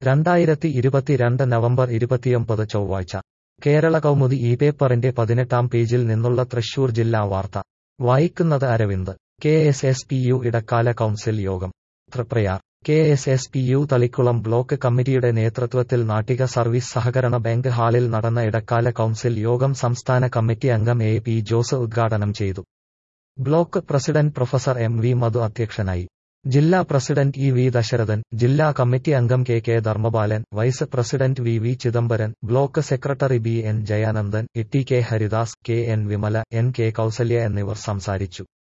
രണ്ടായിരത്തി ഇരുപത്തിരണ്ട് നവംബർ ഇരുപത്തിയൊമ്പത് ചൊവ്വാഴ്ച കേരള കൗമുദി ഈ പേപ്പറിന്റെ പതിനെട്ടാം പേജിൽ നിന്നുള്ള തൃശൂർ ജില്ലാ വാർത്ത വായിക്കുന്നത് Aravind K S S P U ഇടക്കാല കൗൺസിൽ യോഗം Thriprayar K S S P U Thalikkulam block കമ്മിറ്റിയുടെ നേതൃത്വത്തിൽ നാട്ടിക സർവീസ് സഹകരണ ബാങ്ക് ഹാളിൽ നടന്ന ഇടക്കാല കൗൺസിൽ യോഗം സംസ്ഥാന കമ്മിറ്റി അംഗം എ പി ജോസ് ഉദ്ഘാടനം ചെയ്തു block president professor M V Madhu അധ്യക്ഷനായി ജില്ലാ പ്രസിഡന്റ് ഇ വി ദശരഥൻ ജില്ലാ കമ്മിറ്റി അംഗം K K Dharmapalan vice president V V Chidambaran block secretary B N Jayanandan E T K Haridas K N Vimala N K Kousalya എന്നിവർ സംസാരിച്ചു